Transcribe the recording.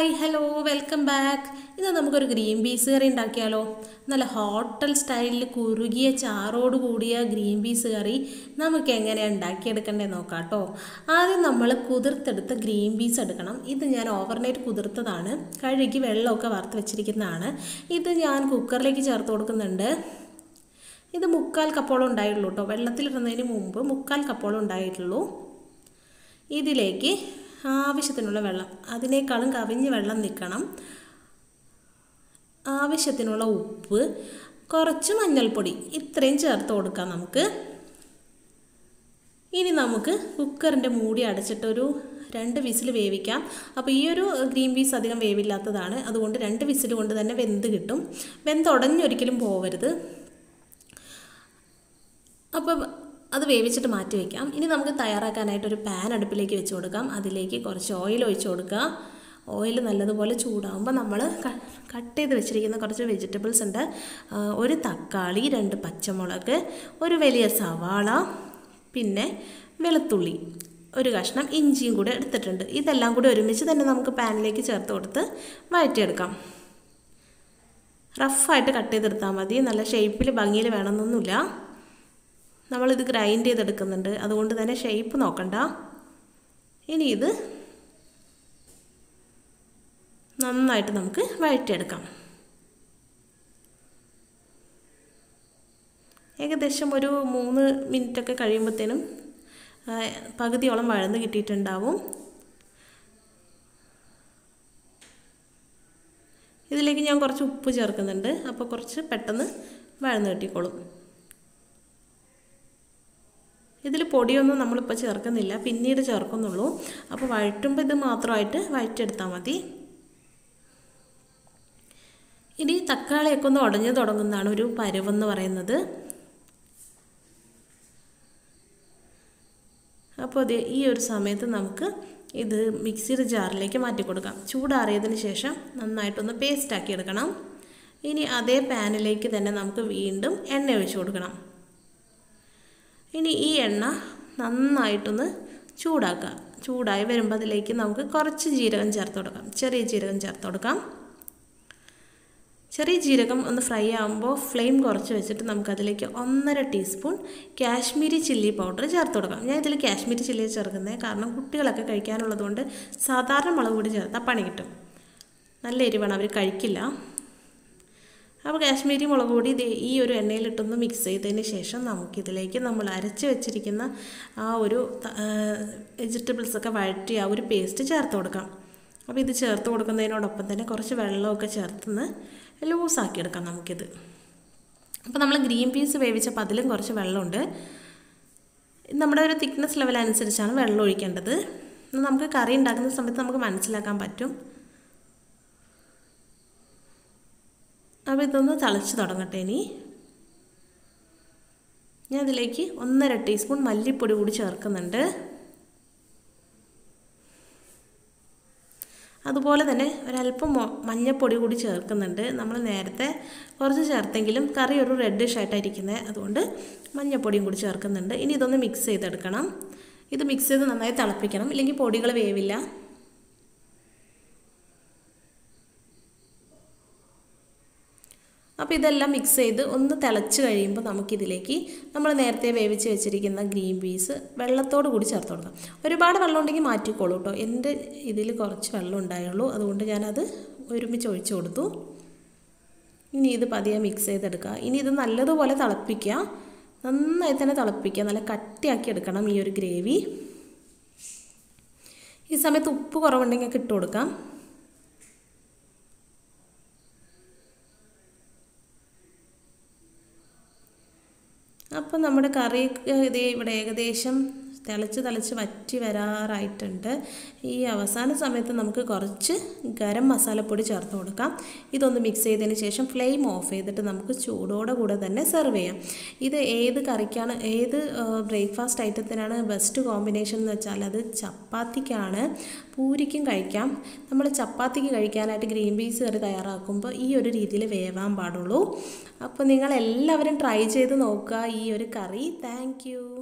hi hello welcome back ഇന്ന് നമുക്കൊരു green peas കറി ഉണ്ടാക്കിയാലോ നല്ല ഹോട്ടൽ സ്റ്റൈലിൽ കുറുകിയ ചാറോട് കൂടിയ ഗ്രീൻ പീസ് കറി നമുക്ക് എങ്ങനെയാണ് ഉണ്ടാക്കിയെടുക്കേണ്ടത് നോക്കാം കേട്ടോ ആദ്യം നമ്മൾ കുതിർത്തെടുത്ത ഗ്രീൻ പീസ് എടുക്കണം ഇത് ഞാൻ ഓവർനൈറ്റ് കുതിർത്തതാണ് കഴുകി വെള്ളമൊക്കെ വറുത്ത് വെച്ചിരിക്കുന്നതാണ് ഇത് ഞാൻ കുക്കറിലേക്ക് ചേർത്ത് കൊടുക്കുന്നുണ്ട് ഇത് മുക്കാൽ കപ്പോളം ഉണ്ടായിട്ടുള്ളൂ കേട്ടോ വെള്ളത്തിലിടുന്നതിന് മുമ്പ് മുക്കാൽ കപ്പോളം ഉണ്ടായിട്ടുള്ളൂ ഇതിലേക്ക് ആവശ്യത്തിനുള്ള വെള്ളം അതിനേക്കാളും കവിഞ്ഞ് വെള്ളം നിൽക്കണം ആവശ്യത്തിനുള്ള ഉപ്പ് കുറച്ച് മഞ്ഞൾപ്പൊടി ഇത്രയും ചേർത്ത് കൊടുക്കാം നമുക്ക് ഇനി നമുക്ക് കുക്കറിൻ്റെ മൂടി അടച്ചിട്ടൊരു രണ്ട് വിസിൽ വേവിക്കാം അപ്പോൾ ഈ ഒരു ഗ്രീൻ പീസ് അധികം വേവില്ലാത്തതാണ് അതുകൊണ്ട് രണ്ട് വിസിൽ കൊണ്ട് തന്നെ വെന്ത് കിട്ടും വെന്തുടഞ്ഞൊരിക്കലും പോവരുത് അപ്പോൾ അത് വേവിച്ചിട്ട് മാറ്റി വയ്ക്കാം ഇനി നമുക്ക് തയ്യാറാക്കാനായിട്ട് ഒരു പാൻ അടുപ്പിലേക്ക് വെച്ച് കൊടുക്കാം അതിലേക്ക് കുറച്ച് ഓയിൽ ഒഴിച്ച് കൊടുക്കുക ഓയിൽ നല്ലതുപോലെ ചൂടാകുമ്പോൾ നമ്മൾ കട്ട് ചെയ്ത് വെച്ചിരിക്കുന്ന കുറച്ച് വെജിറ്റബിൾസ് ഉണ്ട് ഒരു തക്കാളി രണ്ട് പച്ചമുളക് ഒരു വലിയ സവാള പിന്നെ വെളുത്തുള്ളി ഒരു കഷ്ണം ഇഞ്ചിയും കൂടെ എടുത്തിട്ടുണ്ട് ഇതെല്ലാം കൂടി ഒരുമിച്ച് തന്നെ നമുക്ക് പാനിലേക്ക് ചേർത്ത് കൊടുത്ത് വഴറ്റിയെടുക്കാം റഫായിട്ട് കട്ട് ചെയ്തെടുത്താൽ മതി നല്ല ഷേപ്പിൽ ഭംഗിയിൽ വേണമെന്നൊന്നുമില്ല നമ്മളിത് ഗ്രൈൻഡ് ചെയ്തെടുക്കുന്നുണ്ട് അതുകൊണ്ട് തന്നെ ഷേപ്പ് നോക്കണ്ട ഇനി ഇത് നന്നായിട്ട് നമുക്ക് വഴറ്റിയെടുക്കാം ഏകദേശം ഒരു മൂന്ന് മിനിറ്റൊക്കെ കഴിയുമ്പോഴത്തേനും പകുതിയോളം വഴന്ന് കിട്ടിയിട്ടുണ്ടാവും ഇതിലേക്ക് ഞാൻ കുറച്ച് ഉപ്പ് ചേർക്കുന്നുണ്ട് അപ്പോൾ കുറച്ച് പെട്ടെന്ന് വഴന്ന് കിട്ടിക്കോളും ഇതിൽ പൊടിയൊന്നും നമ്മളിപ്പോൾ ചേർക്കുന്നില്ല പിന്നീട് ചേർക്കുന്നുള്ളൂ അപ്പോൾ വഴറ്റുമ്പോൾ ഇത് മാത്രമായിട്ട് വഴറ്റെടുത്താൽ മതി ഇനി തക്കാളിയൊക്കെ ഒന്ന് ഉടഞ്ഞു തുടങ്ങുന്നതാണ് ഒരു പരുവെന്ന് പറയുന്നത് അപ്പോൾ അത് ഈ ഒരു സമയത്ത് നമുക്ക് ഇത് മിക്സിയുടെ ജാറിലേക്ക് മാറ്റി കൊടുക്കാം ചൂടാറിയതിന് ശേഷം നന്നായിട്ടൊന്ന് പേസ്റ്റാക്കി എടുക്കണം ഇനി അതേ പാനിലേക്ക് തന്നെ നമുക്ക് വീണ്ടും എണ്ണ ഒഴിച്ചു കൊടുക്കണം ഇനി ഈ എണ്ണ നന്നായിട്ടൊന്ന് ചൂടാക്കുക ചൂടായി വരുമ്പോൾ അതിലേക്ക് നമുക്ക് കുറച്ച് ജീരകം ചേർത്ത് കൊടുക്കാം ചെറിയ ജീരകം ചേർത്ത് കൊടുക്കാം ചെറിയ ജീരകം ഒന്ന് ഫ്രൈ ആകുമ്പോൾ ഫ്ലെയിം കുറച്ച് വെച്ചിട്ട് നമുക്കതിലേക്ക് ഒന്നര ടീസ്പൂൺ കാശ്മീരി ചില്ലി പൗഡർ ചേർത്ത് കൊടുക്കാം ഞാൻ ഇതിൽ കാശ്മീരി ചില്ലി ചേർക്കുന്നത് കാരണം കുട്ടികളൊക്കെ കഴിക്കാനുള്ളതുകൊണ്ട് സാധാരണ മുളക് പൊടി ചേർത്താൽ പണി കിട്ടും നല്ല എരിവാണ് അവർ കഴിക്കില്ല അപ്പോൾ കാശ്മീരി മുളക് പൊടി ഇത് ഈ ഒരു എണ്ണയിലിട്ടൊന്ന് മിക്സ് ചെയ്തതിന് ശേഷം നമുക്കിതിലേക്ക് നമ്മൾ അരച്ച് വെച്ചിരിക്കുന്ന ആ ഒരു വെജിറ്റബിൾസൊക്കെ വഴറ്റി ആ ഒരു പേസ്റ്റ് ചേർത്ത് കൊടുക്കാം അപ്പോൾ ഇത് ചേർത്ത് കൊടുക്കുന്നതിനോടൊപ്പം തന്നെ കുറച്ച് വെള്ളമൊക്കെ ചേർത്തൊന്ന് ലൂസാക്കി എടുക്കാം നമുക്കിത് അപ്പോൾ നമ്മൾ ഗ്രീൻ പീസ് വേവിച്ചപ്പോൾ അതിലും കുറച്ച് വെള്ളമുണ്ട് നമ്മുടെ ഒരു തിക്നെസ് ലെവൽ അനുസരിച്ചാണ് വെള്ളം ഒഴിക്കേണ്ടത് നമുക്ക് കറി ഉണ്ടാക്കുന്ന സമയത്ത് നമുക്ക് മനസ്സിലാക്കാൻ പറ്റും അപ്പോൾ ഇതൊന്ന് തിളച്ച് തുടങ്ങട്ടെ ഇനി ഞാൻ ഇതിലേക്ക് ഒന്നര ടീസ്പൂൺ മല്ലിപ്പൊടി കൂടി ചേർക്കുന്നുണ്ട് അതുപോലെ തന്നെ ഒരല്പം മഞ്ഞപ്പൊടി കൂടി ചേർക്കുന്നുണ്ട് നമ്മൾ നേരത്തെ കുറച്ച് ചേർത്തെങ്കിലും കറി ഒരു റെഡിഷ് ആയിട്ടായിരിക്കുന്നത് അതുകൊണ്ട് മഞ്ഞപ്പൊടിയും കൂടി ചേർക്കുന്നുണ്ട് ഇനി ഇതൊന്ന് മിക്സ് ചെയ്തെടുക്കണം ഇത് മിക്സ് ചെയ്ത് നന്നായി തിളപ്പിക്കണം ഇല്ലെങ്കിൽ പൊടികൾ വേവില്ല അപ്പോൾ ഇതെല്ലാം മിക്സ് ചെയ്ത് ഒന്ന് തിളച്ച് കഴിയുമ്പോൾ നമുക്കിതിലേക്ക് നമ്മൾ നേരത്തെ വേവിച്ച് വെച്ചിരിക്കുന്ന ഗ്രീൻ പീസ് വെള്ളത്തോട് കൂടി ചേർത്ത് കൊടുക്കാം ഒരുപാട് വെള്ളം ഉണ്ടെങ്കിൽ മാറ്റിക്കോളൂ കേട്ടോ എൻ്റെ ഇതിൽ കുറച്ച് വെള്ളം ഉണ്ടായുള്ളൂ അതുകൊണ്ട് ഞാനത് ഒരുമിച്ച് ഒഴിച്ചു കൊടുത്തു ഇനി ഇത് പതിയെ മിക്സ് ചെയ്തെടുക്കുക ഇനി ഇത് നല്ലതുപോലെ തിളപ്പിക്കുക നന്നായി തന്നെ തിളപ്പിക്കുക നല്ല കട്ടിയാക്കി എടുക്കണം ഈ ഒരു ഗ്രേവി ഈ സമയത്ത് ഉപ്പ് കുറവുണ്ടെങ്കിൽ ഇട്ട് കൊടുക്കാം അപ്പം നമ്മുടെ കറി ഇത് ഇവിടെ ഏകദേശം തിളച്ച് തിളച്ച് വറ്റി വരാറായിട്ടുണ്ട് ഈ അവസാന സമയത്ത് നമുക്ക് കുറച്ച് ഗരം മസാലപ്പൊടി ചേർത്ത് കൊടുക്കാം ഇതൊന്ന് മിക്സ് ചെയ്തതിന് ശേഷം ഫ്ലെയിം ഓഫ് ചെയ്തിട്ട് നമുക്ക് ചൂടോടെ കൂടെ തന്നെ സെർവ് ചെയ്യാം ഇത് ഏത് കറിക്കാണ് ഏത് ബ്രേക്ക്ഫാസ്റ്റ് ഐറ്റത്തിനാണ് ബെസ്റ്റ് കോമ്പിനേഷൻ എന്ന് വെച്ചാൽ അത് ചപ്പാത്തിക്കാണ് പൂരിക്കും കഴിക്കാം നമ്മൾ ചപ്പാത്തിക്ക് കഴിക്കാനായിട്ട് ഗ്രീൻ പീസ് കറി തയ്യാറാക്കുമ്പോൾ ഈ ഒരു രീതിയിൽ വേവാൻ പാടുള്ളൂ അപ്പോൾ നിങ്ങൾ എല്ലാവരും ട്രൈ ചെയ്ത് നോക്കുക ഈ ഒരു കറി താങ്ക്